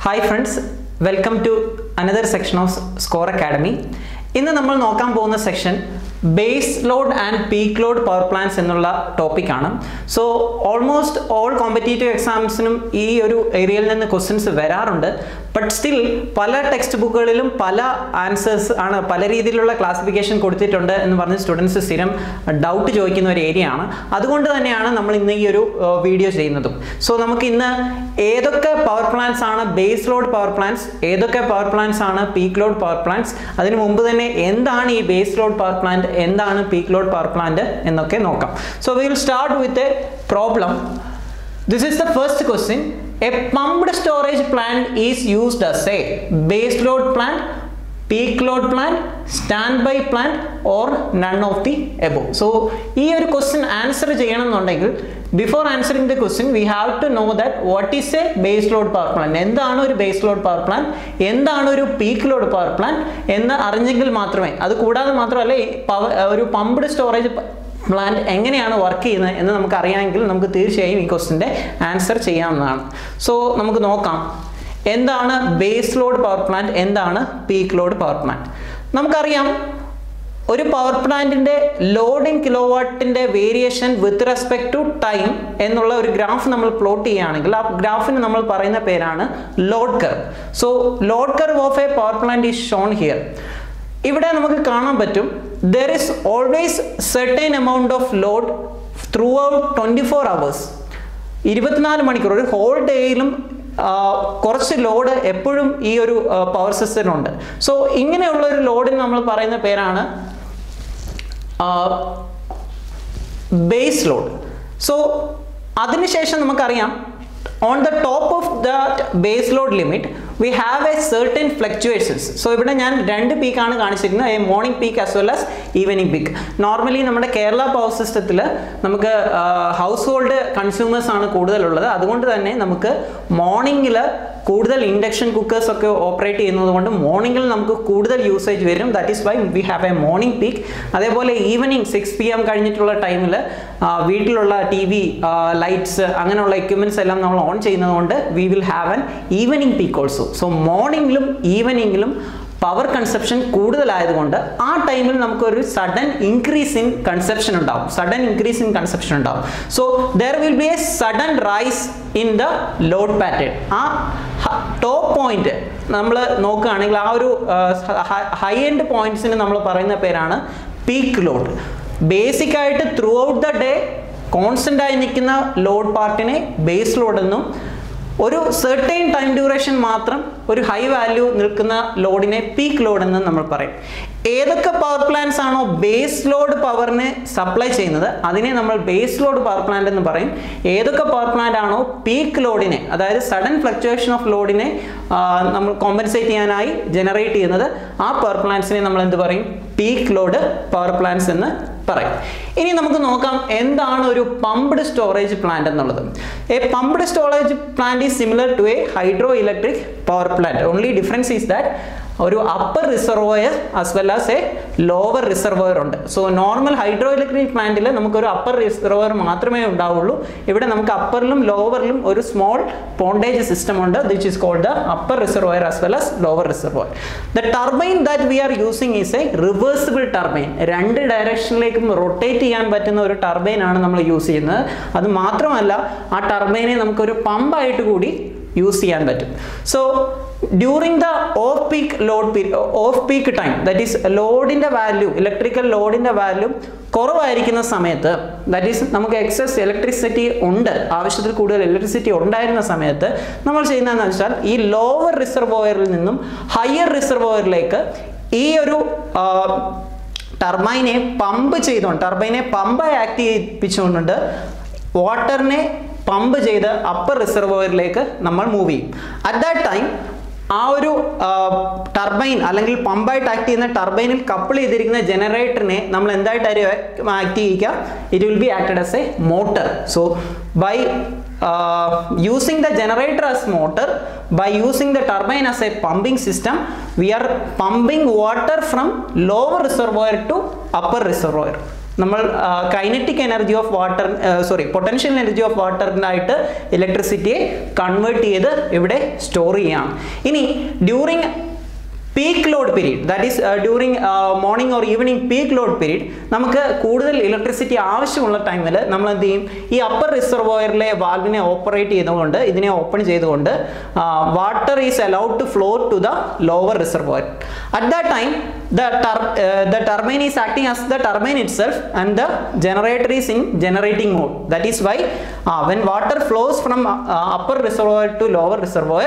Hi friends welcome to another section of score academy ഇന്ന് നമ്മൾ നോക്കാൻ പോകുന്ന section base load and peak load power plants എന്നുള്ള ടോപ്പിക്കാണ് സോ ഓൾമോസ്റ്റ് ഓൾ കോമ്പറ്റേറ്റീവ് എക്സാംസിനും ഈ ഒരു ഏരിയയിൽ നിന്ന് ക്വസ്റ്റ്യൻസ് വരാറുണ്ട് ബട്ട് സ്റ്റിൽ പല ടെക്സ്റ്റ് ബുക്കുകളിലും പല ആൻസേഴ്സ് ആണ് പല രീതിയിലുള്ള ക്ലാസിഫിക്കേഷൻ കൊടുത്തിട്ടുണ്ട് എന്ന് പറഞ്ഞ് സ്റ്റുഡൻസ് സ്ഥിരം ഡൗട്ട് ചോദിക്കുന്ന ഒരു ഏരിയ ആണ് അതുകൊണ്ട് തന്നെയാണ് നമ്മൾ ഇന്ന് ഈ ഒരു വീഡിയോ ചെയ്യുന്നതും സോ നമുക്ക് ഇന്ന് ഏതൊക്കെ പവർ പ്ലാന്റ്സ് ആണ് ബേസ് ലോഡ് പവർ പ്ലാന്റ്സ് ഏതൊക്കെ പവർ പ്ലാന്റ്സ് ആണ് പീക്ക് ലോഡ് പവർ പ്ലാന്റ്സ് അതിന് മുമ്പ് തന്നെ എന്താണ് ഈ ബേസ് ലോഡ് പവർ പ്ലാന്റ് എന്താണ് പീക്ക് ലോഡ് പവർ പ്ലാന്റ് എന്നൊക്കെ നോക്കാം so we will start with a problem This is the first question. A pumped storage plant is used as a base load plant, peak load plant, standby plant or none of the above. So, ഈ ഒരു question answer ചെയ്യണമെന്നുണ്ടെങ്കിൽ before answering the question we have to know that what is a base load power plant എന്താണ് ഒരു base load power plant എന്താണ് ഒരു peak load power plant എന്ന് അറിഞ്ഞെങ്കിൽ മാത്രമേ അത് കൂടാതെ മാത്രമല്ല ഈ പവർ ഒരു പമ്പ്ഡ് സ്റ്റോറേജ് പ്ലാന്റ് എങ്ങനെയാണ് വർക്ക് ചെയ്യുന്നത് എന്ന് നമുക്ക് അറിയാമെങ്കിൽ നമുക്ക് തീർച്ചയായും ഈ ക്വസ്റ്റിൻ്റെ ആൻസർ ചെയ്യാവുന്നതാണ് സോ നമുക്ക് നോക്കാം എന്താണ് ബേസ് ലോഡ് പവർ പ്ലാന്റ് എന്താണ് പീക്ക് ലോഡ് പവർ പ്ലാന്റ് നമുക്കറിയാം ഒരു പവർ പ്ലാന്റിന്റെ ലോഡ് ഇൻ കിലോ വാട്ടിന്റെ variation with respect to time എന്നുള്ള ഒരു ഗ്രാഫ് നമ്മൾ പ്ലോട്ട് ചെയ്യുകയാണെങ്കിൽ ആ ഗ്രാഫിന് നമ്മൾ പറയുന്ന പേരാണ് load curve so load curve of a power plant is shown here ഇവിടെ നമുക്ക് കാണാൻ പറ്റും there is always certain amount of load throughout twenty four hours ഇരുപത്തിനാല് മണിക്കൂർ ഒരു ഹോൾ ഡേയിലും കുറച്ച് ലോഡ് എപ്പോഴും ഈ ഒരു പവർ സിസ്റ്റത്തിനുണ്ട് സോ ഇങ്ങനെയുള്ള ഒരു ലോഡിന് നമ്മൾ പറയുന്ന പേരാണ് ബേസ് ലോഡ് സോ അതിനുശേഷം നമുക്കറിയാം on the top of the base load limit we have a certain fluctuations so ഇവിടെ ഞാൻ രണ്ട് പീക്കാണ് കാണിച്ചിരിക്കുന്നത് a morning peak as well as evening peak normally നമ്മുടെ കേരള പവർ സിസ്റ്റത്തിൽ നമുക്ക് ഹൗസ് ഹോൾഡ് കൺസ്യൂമേഴ്സ് ആണ് കൂടുതലുള്ളത് അതുകൊണ്ട് തന്നെ നമുക്ക് മോർണിംഗിൽ കൂടുതൽ ഇൻഡക്ഷൻ കുക്കേഴ്സ് ഒക്കെ ഓപ്പറേറ്റ് ചെയ്യുന്നത് കൊണ്ട് മോർണിംഗിൽ നമുക്ക് കൂടുതൽ യൂസേജ് വരും that is why we have a morning peak അതേപോലെ ഈവനിങ് സിക്സ് പി എം കഴിഞ്ഞിട്ടുള്ള ടൈമിൽ വീട്ടിലുള്ള ടി വി ലൈറ്റ്സ് അങ്ങനെയുള്ള എക്യുപ്മെൻറ്റ്സ് എല്ലാം നമ്മൾ ഓൺ ചെയ്യുന്നത് കൊണ്ട് we will have an evening peak also so മോർണിംഗിലും ഈവനിങ്ങിലും പവർ കൺസെപ്ഷൻ കൂടുതലായതുകൊണ്ട് ആ ടൈമിൽ നമുക്കൊരു സഡൻ ഇൻക്രീസ് ഇൻ കൺസെപ്ഷൻ ഉണ്ടാവും സഡൻ ഇൻക്രീസ് ഇൻ കൺസെപ്ഷൻ ഉണ്ടാവും so there will be a sudden rise in the load pattern ആ ടോപ്പ് പോയിന്റ് നമ്മൾ നോക്കുകയാണെങ്കിൽ ആ ഒരു ഹൈ എൻഡ് പോയിന്റ്സിന് നമ്മൾ പറയുന്ന പേരാണ് പീക്ക് ലോഡ് ബേസിക് ആയിട്ട് throughout the day constant ആയി നിൽക്കുന്ന ലോഡ് പാർട്ടിനെ ബേസ് ലോഡ് എന്നും ഒരു സെർട്ടൈൻ ടൈം ഡ്യൂറേഷൻ മാത്രം ഒരു ഹൈ വാല്യൂ നിൽക്കുന്ന ലോഡിനെ പീക്ക് ലോഡ് എന്ന് നമ്മൾ പറയും ഏതൊക്കെ പവർ പ്ലാന്റ്സ് ആണോ ബേസ് ലോഡ് പവറിനെ സപ്ലൈ ചെയ്യുന്നത് അതിനെ നമ്മൾ ബേസ് ലോഡ് പവർ പ്ലാന്റ് എന്ന് പറയും ഏതൊക്കെ പവർ പ്ലാന്റ് ആണോ പീക്ക് ലോഡിനെ അതായത് സഡൻ ഫ്ലക്ച്വേഷൻ ഓഫ് ലോഡിനെ നമ്മൾ കോമ്പൻസേറ്റ് ചെയ്യാനായി ജനറേറ്റ് ചെയ്യുന്നത് ആ പവർ പ്ലാന്റ്സിനെ നമ്മൾ എന്ത് പറയും പീക്ക് ലോഡ് പവർ പ്ലാന്റ്സ് എന്ന് പറയും ഇനി നമുക്ക് നോക്കാം എന്താണ് ഒരു പമ്പ്ഡ് സ്റ്റോറേജ് പ്ലാന്റ് എന്നുള്ളത് a pumped storage plant is similar to a hydro electric power plant only difference is that ഒരു upper reservoir as well as a lower reservoir ഉണ്ട് സോ നോർമൽ ഹൈഡ്രോ ഇലക്ട്രിക് പ്ലാന്റിൽ നമുക്കൊരു upper reservoir മാത്രമേ ഉണ്ടാവുള്ളൂ ഇവിടെ നമുക്ക് അപ്പറിലും ലോവറിലും ഒരു സ്മോൾ പോണ്ടേജ് സിസ്റ്റം ഉണ്ട് which is called the upper reservoir as well as lower reservoir the turbine that we are using is a reversible turbine രണ്ട് ഡയറക്ഷനിലേക്കും റൊട്ടേറ്റ് ചെയ്യാൻ പറ്റുന്ന ഒരു ടർബൈൻ ആണ് നമ്മൾ യൂസ് ചെയ്യുന്നത് അത് മാത്രമല്ല ആ ടർബൈനെ നമുക്കൊരു പമ്പായിട്ട് കൂടി യൂസ് ചെയ്യാൻ പറ്റും so during the off peak load off peak time that is ലോഡിൻ്റെ വാല്യൂ ഇലക്ട്രിക്കൽ ലോഡിൻ്റെ വാല്യൂ കുറവായിരിക്കുന്ന സമയത്ത് ദാറ്റ് ഈസ് നമുക്ക് എക്സസ് ഇലക്ട്രിസിറ്റി ഉണ്ട് ആവശ്യത്തിൽ കൂടുതൽ ഇലക്ട്രിസിറ്റി ഉണ്ടായിരുന്ന സമയത്ത് നമ്മൾ ചെയ്യുന്നതെന്ന് വെച്ചാൽ ഈ ലോവർ റിസർവോയറിൽ നിന്നും ഹയർ റിസർവോയറിലേക്ക് ഈ ഒരു ടർബൈനെ പമ്പ് ചെയ്തുകൊണ്ട് ടർബൈനെ പമ്പായി ആക്ട് ചെയ്യിപ്പിച്ചുകൊണ്ട് വാട്ടറിനെ പമ്പ് ചെയ്ത് അപ്പർ റിസർവോയറിലേക്ക് നമ്മൾ മൂവ് ചെയ്യും അറ്റ് ദാറ്റ് ടൈം ആ ഒരു ടർബൈൻ അല്ലെങ്കിൽ പമ്പായിട്ട് ആക്ട് ചെയ്യുന്ന ടർബൈനിൽ കപ്പിൾ ചെയ്തിരിക്കുന്ന ജനറേറ്ററിനെ നമ്മൾ എന്തായിട്ടായിരിക്കും ആക്ട് ചെയ്യിക്കുക it will be acted as a motor so by using the generator as motor by using the turbine as a pumping system we are pumping water from lower reservoir to upper reservoir നമ്മൾ kinetic energy of water sorry potential energy of വാട്ടറിനായിട്ട് ഇലക്ട്രിസിറ്റിയെ convert ചെയ്ത് ഇവിടെ store ചെയ്യാം ഇനി during peak load period that is during morning or evening peak load period നമുക്ക് കൂടുതൽ electricity ആവശ്യമുള്ള ടൈമിൽ നമ്മൾ എന്ത് ചെയ്യും ഈ അപ്പർ റിസർവോയറിലെ വാൽവിനെ ഓപ്പറേറ്റ് ചെയ്തുകൊണ്ട് ഇതിനെ ഓപ്പൺ ചെയ്തുകൊണ്ട് water is allowed to flow to the lower reservoir at the time the tur uh, the turbine is acting as the turbine itself and the generator is in generating mode that is why uh, when water flows from uh, upper reservoir to lower reservoir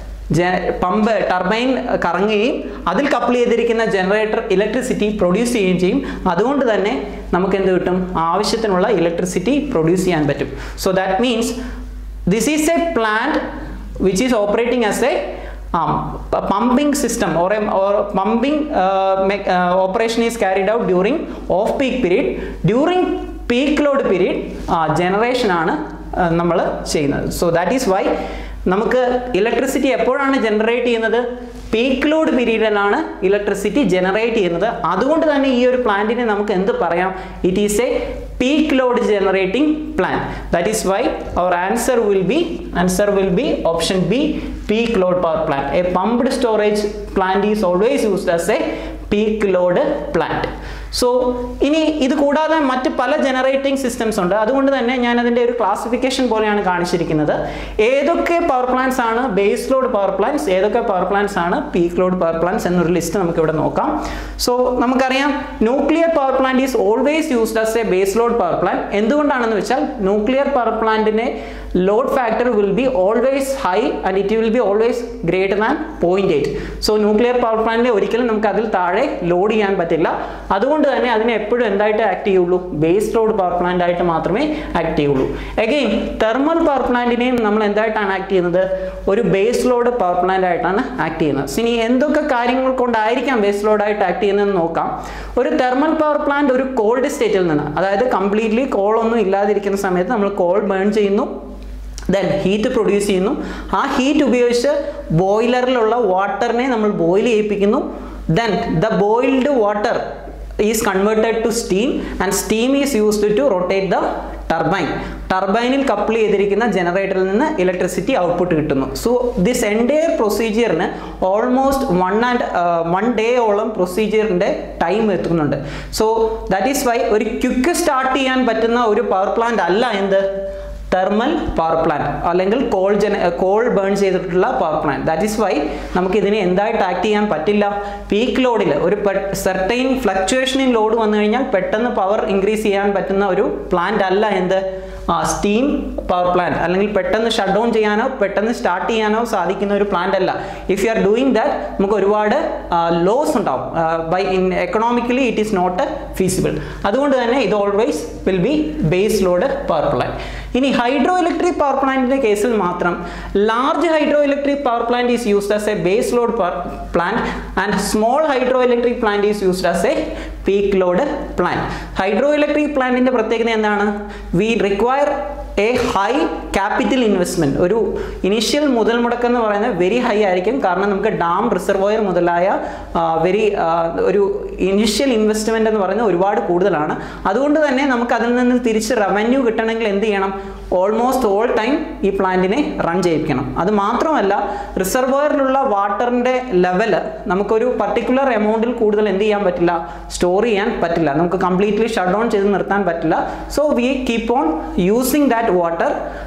pump turbine കറങ്ങുകയും അതിൽ couple ചെയ്തിരിക്കുന്ന generator electricity produce ചെയ്യുകയും ചെയ്യും അതുകൊണ്ട് തന്നെ നമുക്ക് എന്ത് കിട്ടും ആവശ്യത്തിനുള്ള ഇലക്ട്രിസിറ്റി പ്രൊഡ്യൂസ് ചെയ്യാൻ പറ്റും so that means this is a plant which is operating as a um, p- pumping system or a or pumping uh, me- uh, operation is carried out during off peak period during peak load period generation ആണ് നമ്മൾ ചെയ്യുന്നത് so that is why നമുക്ക് electricity എപ്പോഴാണ് generate ചെയ്യുന്നത് peak load പീരീഡിലാണ് electricity generate ചെയ്യുന്നത് അതുകൊണ്ട് തന്നെ ഈ ഒരു പ്ലാന്റിനെ നമുക്ക് എന്ത് പറയാം it is a peak load generating plant that is why our answer will be answer will be option B peak load power plant a pumped storage plant is always used as a peak load plant so ഇനി ഇത് കൂടാതെ മറ്റ് പല generating systems ഉണ്ട് അതുകൊണ്ട് തന്നെ ഞാൻ അതിൻ്റെ ഒരു ക്ലാസിഫിക്കേഷൻ പോലെയാണ് കാണിച്ചിരിക്കുന്നത് ഏതൊക്കെ പവർ പ്ലാന്റ്സ് ആണ് ബേസ് ലോഡ് പവർ പ്ലാന്റ്സ് ഏതൊക്കെ പവർ പ്ലാന്റ്സ് ആണ് പീക്ക് ലോഡ് പവർ പ്ലാന്റ്സ് എന്നൊരു ലിസ്റ്റ് നമുക്ക് ഇവിടെ നോക്കാം സോ നമുക്കറിയാം nuclear power plant is always used as a base load power plant എന്തുകൊണ്ടാണെന്ന് വെച്ചാൽ ന്യൂക്ലിയർ പവർ പ്ലാന്റിനെ load factor will be always high and it will be always greater than point eight so nuclear power പ്ലാന്റിനെ ഒരിക്കലും നമുക്ക് അതിൽ താഴെ load ചെയ്യാൻ പറ്റില്ല അതുകൊണ്ട് തന്നെ അതിനെ എപ്പോഴും എന്തായിട്ട് ആക്ട് ചെയ്യുള്ളൂ ബേസ് ലോഡ് പവർ പ്ലാന്റ് ആയിട്ട് മാത്രമേ ആക്ട് ചെയ്യുള്ളൂ അഗെയിൻ തെർമൽ പവർ പ്ലാന്റിനെയും നമ്മൾ എന്തായിട്ടാണ് ആക്ട് ചെയ്യുന്നത് ഒരു ബേസ് ലോഡ് പവർ പ്ലാന്റ് ആയിട്ടാണ് ആക്ട് ചെയ്യുന്നത് ഇനി എന്തൊക്കെ കാര്യങ്ങൾ കൊണ്ടായിരിക്കാം ബേസ് ലോഡായിട്ട് ആക്ട് ചെയ്യുന്നതെന്ന് നോക്കാം ഒരു തെർമൽ പവർ പ്ലാന്റ് ഒരു കോൾഡ് സ്റ്റേറ്റിൽ നിന്ന് അതായത് കംപ്ലീറ്റ്ലി കോളൊന്നും ഇല്ലാതിരിക്കുന്ന സമയത്ത് നമ്മൾ കോൾ ബേൺ ചെയ്യുന്നു ദെൻ ഹീറ്റ് പ്രൊഡ്യൂസ് ചെയ്യുന്നു ആ ഹീറ്റ് ഉപയോഗിച്ച് ബോയിലറിലുള്ള വാട്ടറിനെ നമ്മൾ ബോയിൽ ചെയ്യിപ്പിക്കുന്നു then the boiled water is converted to steam and steam is used to rotate the turbine ടർബൈനിൽ കപ്പിൾ ചെയ്തിരിക്കുന്ന ജനറേറ്ററിൽ നിന്ന് ഇലക്ട്രിസിറ്റി ഔട്ട്പുട്ട് കിട്ടുന്നു സോ ദിസ് എൻറ്റയർ പ്രൊസീജിയറിന് almost one and one day ഓളം പ്രൊസീജിയറിൻ്റെ ടൈം എത്തുന്നുണ്ട് സോ ദാറ്റ് ഈസ് വൈ ഒരു ക്വിക്ക് സ്റ്റാർട്ട് ചെയ്യാൻ പറ്റുന്ന ഒരു പവർ പ്ലാന്റ് അല്ല എന്ത് തെർമൽ പവർ പ്ലാന്റ് അല്ലെങ്കിൽ കോൾ ജന കോൾ ബേൺ ചെയ്തിട്ടുള്ള power plant that is why നമുക്ക് ഇതിനെ എന്തായിട്ട് ആക്ട് ചെയ്യാൻ പറ്റില്ല പീക്ക് ലോഡിൽ ഒരു സെർട്ടൈൻ ഫ്ലക്ച്വേഷൻ ഇൻ ലോഡ് വന്നു കഴിഞ്ഞാൽ പെട്ടെന്ന് പവർ ഇൻക്രീസ് ചെയ്യാൻ പറ്റുന്ന ഒരു പ്ലാന്റ് അല്ല എന്ത് സ്റ്റീം പവർ പ്ലാന്റ് അല്ലെങ്കിൽ പെട്ടെന്ന് ഷട്ട് ഡൗൺ ചെയ്യാനോ പെട്ടെന്ന് സ്റ്റാർട്ട് ചെയ്യാനോ സാധിക്കുന്ന ഒരു പ്ലാന്റ് അല്ല if you are doing that നമുക്ക് ഒരുപാട് ലോസ് ഉണ്ടാവും by in economically it is not feasible അതുകൊണ്ട് തന്നെ ഇത് always will be base load power plant ഇനി ഹൈഡ്രോ ഇലക്ട്രിക് പവർ പ്ലാന്റിന്റെ കേസിൽ മാത്രം large hydro electric power plant is used as a base load power plant and small hydro electric plant is used as a peak load plant hydro electric പ്ലാന്റിന്റെ പ്രത്യേകത എന്താണ് we require A high capital investment ഒരു initial മുതൽ മുടക്കം എന്ന് പറയുന്നത് very high ആയിരിക്കും കാരണം നമുക്ക് ഡാം റിസർവോയർ മുതലായ വെരി ഒരു ഇനിഷ്യൽ ഇൻവെസ്റ്റ്മെന്റ് എന്ന് പറയുന്നത് ഒരുപാട് കൂടുതലാണ് അതുകൊണ്ട് തന്നെ നമുക്ക് അതിൽ നിന്ന് തിരിച്ച് റവന്യൂ കിട്ടണമെങ്കിൽ എന്ത് ചെയ്യണം ഓൾമോസ്റ്റ് ഓൾ ടൈം ഈ പ്ലാന്റിനെ റൺ ചെയ്യിപ്പിക്കണം അത് മാത്രമല്ല റിസർവോയറിലുള്ള വാട്ടറിന്റെ ലെവൽ നമുക്കൊരു പർട്ടിക്കുലർ എമൗണ്ടിൽ കൂടുതൽ എന്ത് ചെയ്യാൻ പറ്റില്ല സ്റ്റോർ ചെയ്യാൻ പറ്റില്ല നമുക്ക് കംപ്ലീറ്റ്ലി ഷട്ട് ഡൗൺ ചെയ്ത് നിർത്താൻ പറ്റില്ല so we keep on using that water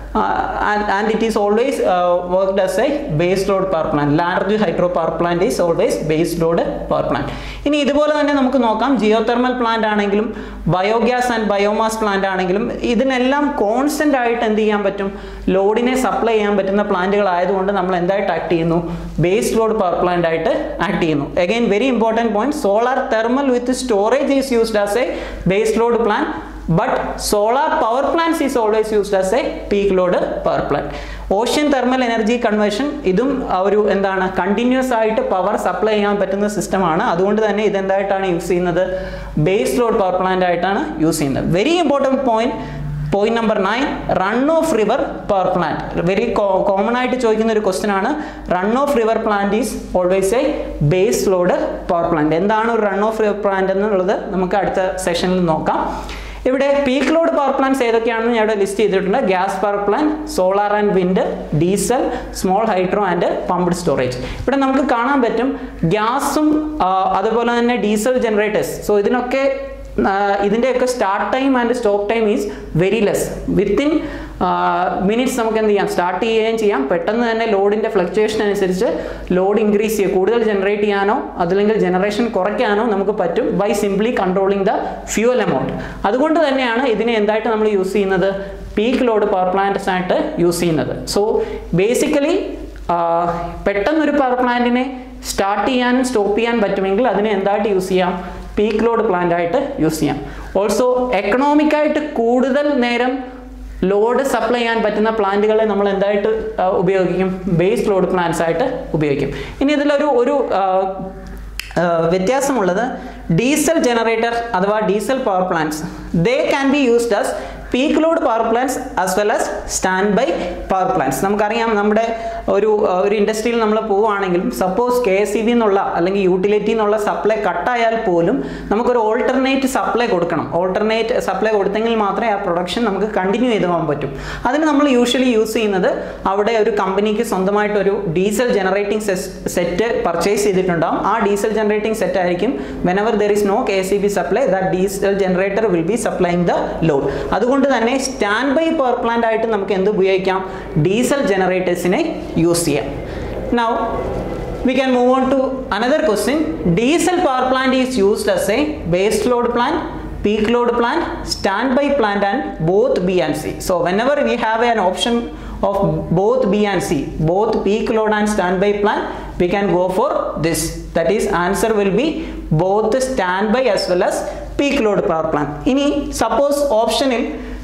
and it is always worked as a base load power plant large hydro power plant is always base load power plant ഇനി ഇതുപോലെ തന്നെ നമുക്ക് നോക്കാം geo thermal plant ആണെങ്കിലും biogas and biomass plant ആണെങ്കിലും ഇതിനെല്ലാം constant ആയിട്ട് എന്ത് ചെയ്യാൻ പറ്റും ലോഡിനെ സപ്ലൈ ചെയ്യാൻ പറ്റുന്ന പ്ലാന്റുകൾ ആയതുകൊണ്ട് നമ്മൾ എന്തായിട്ട് ആക്ട് ചെയ്യുന്നു ബേസ് ലോഡ് പവർ പ്ലാന്റ് ആയിട്ട് ആക്ട് ചെയ്യുന്നു again very important point solar thermal with storage is used as a base load plant but solar power plants is always used as a peak load power plant ocean thermal energy conversion ഇതും ഒരു എന്താണ് continuous ആയിട്ട് power supply ചെയ്യാൻ പറ്റുന്ന സിസ്റ്റമാണ് അതുകൊണ്ട് തന്നെ ഇതെന്തായിട്ടാണ് യൂസ് ചെയ്യുന്നത് ബേസ് ലോഡ് പവർ പ്ലാന്റ് ആയിട്ടാണ് യൂസ് ചെയ്യുന്നത് very important point point number nine run off river power plant very common ആയിട്ട് ചോദിക്കുന്ന ഒരു ക്വസ്റ്റ്യൻ ആണ് run off river plant is always a base load power plant എന്താണ് ഒരു run off river plant എന്നുള്ളത് നമുക്ക് അടുത്ത സെഷനിൽ നോക്കാം ഇവിടെ പീക്ക് ലോഡ് പവർ പ്ലാന്റ്സ് ഏതൊക്കെയാണെന്ന് ഞാൻ ഇവിടെ ലിസ്റ്റ് ചെയ്തിട്ടുണ്ട് gas power plant solar and wind diesel small hydro and pumped storage ഇവിടെ നമുക്ക് കാണാൻ പറ്റും ഗ്യാസും അതുപോലെ തന്നെ ഡീസൽ ജനറേറ്റേഴ്സ് സോ ഇതിനൊക്കെ ഇതിൻ്റെയൊക്കെ start time and stop time is very less within minutes നമുക്ക് എന്ത് ചെയ്യാം സ്റ്റാർട്ട് ചെയ്യുകയും ചെയ്യാം പെട്ടെന്ന് തന്നെ ലോഡിൻ്റെ ഫ്ലക്ച്വേഷൻ അനുസരിച്ച് ലോഡ് ഇൻക്രീസ് ചെയ്യുക കൂടുതൽ ജനറേറ്റ് ചെയ്യാനോ അതല്ലെങ്കിൽ ജനറേഷൻ കുറയ്ക്കാനോ നമുക്ക് പറ്റും by simply controlling the fuel amount അതുകൊണ്ട് തന്നെയാണ് ഇതിനെ എന്തായിട്ട് നമ്മൾ യൂസ് ചെയ്യുന്നത് പീക്ക് ലോഡ് പവർ പ്ലാന്റ്സ് ആയിട്ട് യൂസ് ചെയ്യുന്നത് സോ ബേസിക്കലി പെട്ടെന്നൊരു പവർ പ്ലാന്റിനെ സ്റ്റാർട്ട് ചെയ്യാനും സ്റ്റോപ്പ് ചെയ്യാൻ പറ്റുമെങ്കിൽ അതിനെ എന്തായിട്ട് യൂസ് ചെയ്യാം പീക്ക് ലോഡ് പ്ലാന്റ് ആയിട്ട് യൂസ് ചെയ്യാം ഓൾസോ എക്കണോമിക്കായിട്ട് കൂടുതൽ നേരം ലോഡ് സപ്ലൈ ചെയ്യാൻ പറ്റുന്ന പ്ലാന്റുകളെ നമ്മൾ എന്തായിട്ട് ഉപയോഗിക്കും ബേസ് ലോഡ് പ്ലാന്റ്സ് ആയിട്ട് ഉപയോഗിക്കും ഇനി ഇതിലൊരു ഒരു വ്യത്യാസമുള്ളത് ഡീസൽ ജനറേറ്റർ അഥവാ diesel power plants they can be used as peak load power plants as well as standby power plants നമുക്കറിയാം നമ്മുടെ ഒരു ഒരു ഇൻഡസ്ട്രിയിൽ നമ്മൾ പോവുകയാണെങ്കിലും suppose K S E B എന്നുള്ള അല്ലെങ്കിൽ യൂട്ടിലിറ്റി എന്നുള്ള സപ്ലൈ കട്ടായാൽ പോലും നമുക്കൊരു ഓൾട്ടർനേറ്റ് സപ്ലൈ കൊടുക്കണം ഓൾട്ടർനേറ്റ് സപ്ലൈ കൊടുത്തെങ്കിൽ മാത്രമേ ആ പ്രൊഡക്ഷൻ നമുക്ക് കണ്ടിന്യൂ ചെയ്ത് പോകാൻ പറ്റും അതിന് നമ്മൾ യൂഷ്വലി യൂസ് ചെയ്യുന്നത് അവിടെ ഒരു കമ്പനിക്ക് സ്വന്തമായിട്ട് ഒരു ഡീസൽ ജനറേറ്റിംഗ് സെറ്റ് പർച്ചേസ് ചെയ്തിട്ടുണ്ടാവും ആ ഡീസൽ ജനറേറ്റിംഗ് സെറ്റ് ആയിരിക്കും whenever there is no K S E B supply the diesel generator will be supplying the load അതുകൊണ്ട് തന്നെ സ്റ്റാൻഡ് ബൈ പവർ പ്ലാന്റ് ആയിട്ട് നമുക്ക് എന്ത് ഉപയോഗിക്കാം ഡീസൽ ജനറേറ്റേഴ്സിനെ യൂസ് ചെയ്യാം now we can move on to another question diesel power plant is used as a base load plant peak load plant standby plant and both b and c so whenever we have an option of both b and c both peak load and standby plant we can go for this that is answer will be both standby as well as peak load power plant ഇനി suppose ഓപ്ഷനിൽ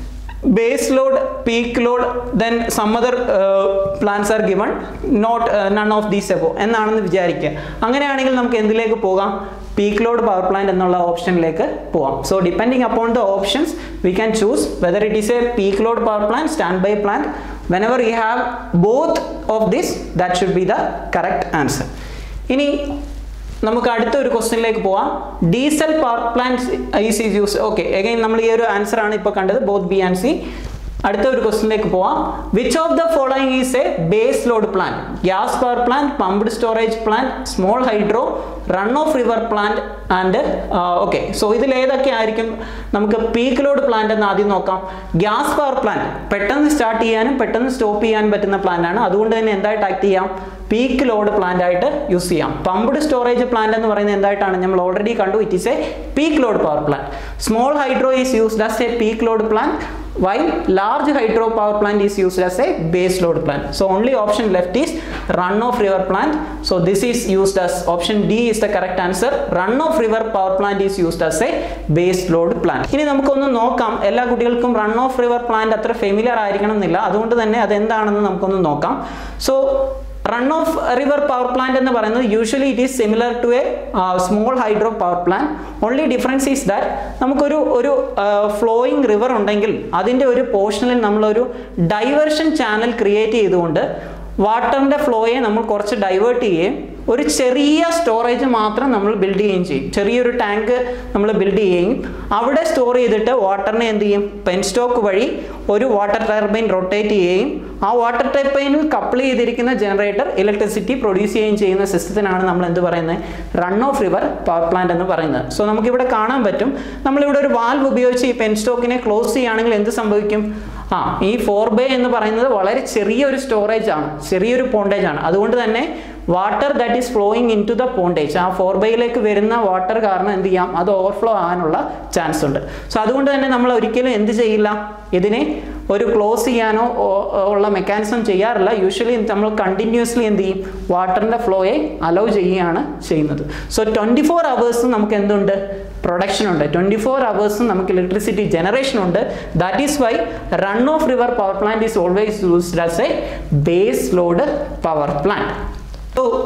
base load peak load then some other uh, plants are given not uh, none of these above എന്നാണെന്ന് വിചാരിക്കുക അങ്ങനെയാണെങ്കിൽ നമുക്ക് എന്തിലേക്ക് പോകാം peak load power plant എന്നുള്ള ഓപ്ഷനിലേക്ക് പോവാം so depending upon the options we can choose whether it is a peak load power plant standby plant whenever you have both of this that should be the correct answer ഇനി നമുക്ക് അടുത്ത ഒരു ക്വസ്റ്റ്യനിലേക്ക് പോവാം diesel power plant is is use okay again നമ്മൾ ഈ ഒരു answer ആണ് ഇപ്പോൾ കണ്ടത് ബോത്ത് ബി ആൻഡ് സി അടുത്ത ഒരു ക്വസ്റ്റ്യനിലേക്ക് പോവാം which of the following is a base load plant gas power plant pumped storage plant small hydro run off river plant and okay so ഇതിൽ ഏതൊക്കെ ആയിരിക്കും നമുക്ക് പീക്ക് ലോഡ് പ്ലാന്റ് എന്ന് ആദ്യം നോക്കാം ഗ്യാസ് പവർ പ്ലാന്റ് പെട്ടെന്ന് സ്റ്റാർട്ട് ചെയ്യാനും പെട്ടെന്ന് സ്റ്റോപ്പ് ചെയ്യാനും പറ്റുന്ന പ്ലാന്റ് ആണ് അതുകൊണ്ട് തന്നെ എന്തായിട്ട് ആക്ട് ചെയ്യാം പീക്ക് ലോഡ് പ്ലാന്റ് ആയിട്ട് യൂസ് ചെയ്യാം പമ്പ്ഡ് സ്റ്റോറേജ് പ്ലാന്റ് എന്ന് പറയുന്നത് എന്തായിട്ടാണ് നമ്മൾ ഓൾറെഡി കണ്ടു it is a peak load power plant small hydro is used as a peak load plant while large hydro power plant is used as a base load plant so only option left is run of river plant so this is used as option d is the correct answer run of river power plant is used as a base load plant ഇനി നമുക്കൊന്ന് നോക്കാം എല്ലാ കുട്ടികൾക്കും run off river plant അത്ര familiar ആയിരിക്കണം എന്നില്ല അതുകൊണ്ട് തന്നെ അത് എന്താണെന്ന് നമുക്കൊന്ന് നോക്കാം so run off river power plant എന്ന് പറയുന്നത് usually it is similar to a small hydro power plant only difference is that നമുക്കൊരു ഒരു ഫ്ലോയിങ് റിവർ ഉണ്ടെങ്കിൽ അതിൻ്റെ ഒരു പോർഷനിൽ നമ്മളൊരു ഡൈവേർഷൻ ചാനൽ ക്രിയേറ്റ് ചെയ്തുകൊണ്ട് വാട്ടറിൻ്റെ ഫ്ലോയെ നമ്മൾ കുറച്ച് ഡൈവേർട്ട് ചെയ്യുകയും ഒരു ചെറിയ സ്റ്റോറേജ് മാത്രം നമ്മൾ ബിൽഡ് ചെയ്യുകയും ചെയ്യും ചെറിയൊരു ടാങ്ക് നമ്മൾ ബിൽഡ് ചെയ്യുകയും അവിടെ സ്റ്റോർ ചെയ്തിട്ട് വാട്ടറിനെ എന്ത് ചെയ്യും പെൻ സ്റ്റോക്ക് വഴി ഒരു വാട്ടർ ടർബൈൻ റൊട്ടേറ്റ് ചെയ്യുകയും ആ വാട്ടർ ടർബൈനിൽ കപ്പിൾ ചെയ്തിരിക്കുന്ന ജനറേറ്റർ ഇലക്ട്രിസിറ്റി പ്രൊഡ്യൂസ് ചെയ്യുകയും ചെയ്യുന്ന സിസ്റ്റത്തിനാണ് നമ്മൾ എന്ത് പറയുന്നത് run off river power plant എന്ന് പറയുന്നത് സോ നമുക്കിവിടെ കാണാൻ പറ്റും നമ്മളിവിടെ ഒരു വാൽവ് ഉപയോഗിച്ച് ഈ പെൻ സ്റ്റോക്കിനെ ക്ലോസ് ചെയ്യുകയാണെങ്കിൽ എന്ത് സംഭവിക്കും ആ ഈ ഫോർ ബേ എന്ന് പറയുന്നത് വളരെ ചെറിയൊരു സ്റ്റോറേജ് ആണ് ചെറിയൊരു പോണ്ടേജ് ആണ് അതുകൊണ്ട് തന്നെ water that is flowing in to the pondage ആ ഫോർ ബേയിലേക്ക് വരുന്ന വാട്ടർ കാരണം എന്ത് ചെയ്യാം അത് ഓവർഫ്ലോ ആകാനുള്ള ചാൻസ് ഉണ്ട് സോ അതുകൊണ്ട് തന്നെ നമ്മൾ ഒരിക്കലും എന്ത് ചെയ്യില്ല ഇതിനെ ഒരു ക്ലോസ് ചെയ്യാനോ ഉള്ള മെക്കാനിസം ചെയ്യാറില്ല യൂഷ്വലി നമ്മൾ കണ്ടിന്യൂസ്ലി എന്ത് ചെയ്യും വാട്ടറിൻ്റെ ഫ്ലോയെ അലോ ചെയ്യുകയാണ് ചെയ്യുന്നത് സോ ട്വൻറ്റി ഫോർ അവേഴ്സും നമുക്ക് എന്തുണ്ട് പ്രൊഡക്ഷൻ ഉണ്ട് ട്വൻറ്റി ഫോർ അവേഴ്സും നമുക്ക് ഇലക്ട്രിസിറ്റി ജനറേഷൻ ഉണ്ട് that is why run off river power plant is always used as a base load power plant So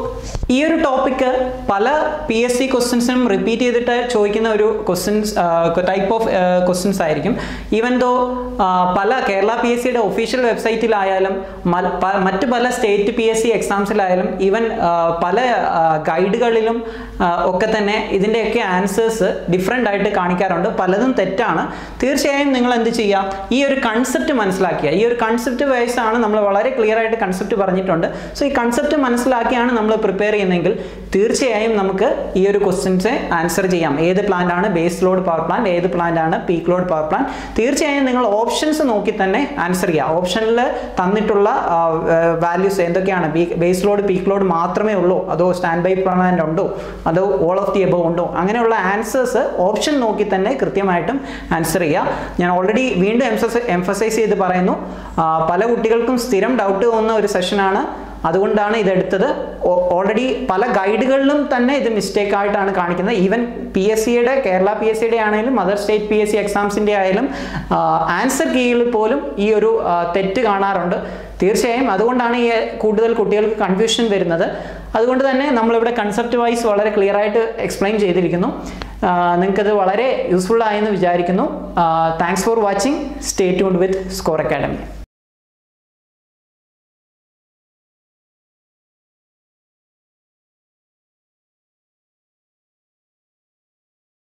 ഈ ഒരു ടോപ്പിക്ക് പല പി എസ് സി ക്വസ്റ്റ്യൻസിനും റിപ്പീറ്റ് ചെയ്തിട്ട് ചോദിക്കുന്ന ഒരു ക്വസ്റ്റ്യൻസ് ടൈപ്പ് ഓഫ് ക്വസ്റ്റ്യൻസ് ആയിരിക്കും ഈവൻ ദോ പല കേരള പി എസ് സിയുടെ ഒഫീഷ്യൽ വെബ്സൈറ്റിലായാലും മറ്റ് പല സ്റ്റേറ്റ് പി എസ് സി എക്സാംസിലായാലും ഈവൻ പല ഗൈഡുകളിലും ഒക്കെ തന്നെ ഇതിൻ്റെയൊക്കെ ആൻസേഴ്സ് ഡിഫറെൻ്റ് ആയിട്ട് കാണിക്കാറുണ്ട് പലതും തെറ്റാണ് തീർച്ചയായും നിങ്ങൾ എന്ത് ചെയ്യുക ഈ ഒരു കൺസെപ്റ്റ് മനസ്സിലാക്കിയ ഈ ഒരു കൺസെപ്റ്റ് വൈസ് ആണ് നമ്മൾ വളരെ ക്ലിയർ ആയിട്ട് കൺസെപ്റ്റ് പറഞ്ഞിട്ടുണ്ട് സോ ഈ കൺസെപ്റ്റ് മനസ്സിലാക്കിയാണ് നമ്മൾ പ്രിപ്പയർ ചെയ്യുന്നതെങ്കിൽ തീർച്ചയായും നമുക്ക് ഈ ഒരു ക്വസ്റ്റ്യൻസ് ആൻസർ ചെയ്യാം ഏത് പ്ലാന്റ് ആണ് ബേസ് ലോഡ് പവർ പ്ലാന്റ് ഏത് പ്ലാന്റ് ആണ് പീക്ക് ലോഡ് പവർ പ്ലാന്റ് തീർച്ചയായും നിങ്ങൾ ഓപ്ഷൻസ് നോക്കി തന്നെ ആൻസർ ചെയ്യുക ഓപ്ഷനിൽ തന്നിട്ടുള്ള വാല്യൂസ് എന്തൊക്കെയാണ് ബേസ് ലോഡ് പീക്ക് ലോഡ് മാത്രമേ ഉള്ളൂ അതോ സ്റ്റാൻഡ് ബൈ പ്ലാന്റ് ഉണ്ടോ അതോ ഓൾ ഓഫ് ദി എബോ ഉണ്ടോ അങ്ങനെയുള്ള ആൻസേഴ്സ് ഓപ്ഷൻ നോക്കി തന്നെ കൃത്യമായിട്ടും ആൻസർ ചെയ്യുക ഞാൻ ഓൾറെഡി വീണ്ടും എംഫസൈസ് ചെയ്ത് പറയുന്നു പല കുട്ടികൾക്കും സ്ഥിരം ഡൗട്ട് തോന്നുന്ന ഒരു സെഷനാണ് അതുകൊണ്ടാണ് ഇതെടുത്തത് ഓൾറെഡി പല ഗൈഡുകളിലും തന്നെ ഇത് മിസ്റ്റേക്ക് ആയിട്ടാണ് കാണിക്കുന്നത് ഈവൻ പി എസ് സിയുടെ കേരള പി എസ് സിയുടെ ആണെങ്കിലും other state P S C എക്സാംസിൻ്റെ ആയാലും ആൻസർ കീയിൽ പോലും ഈ ഒരു തെറ്റ് കാണാറുണ്ട് തീർച്ചയായും അതുകൊണ്ടാണ് ഈ കൂടുതൽ കുട്ടികൾക്ക് കൺഫ്യൂഷൻ വരുന്നത് അതുകൊണ്ട് തന്നെ നമ്മളിവിടെ കൺസെപ്റ്റ് വൈസ് വളരെ ക്ലിയർ ആയിട്ട് എക്സ്പ്ലെയിൻ ചെയ്തിരിക്കുന്നു നിങ്ങൾക്കത് വളരെ യൂസ്ഫുൾ ആയെന്ന് വിചാരിക്കുന്നു thanks for watching stay tuned with Score academy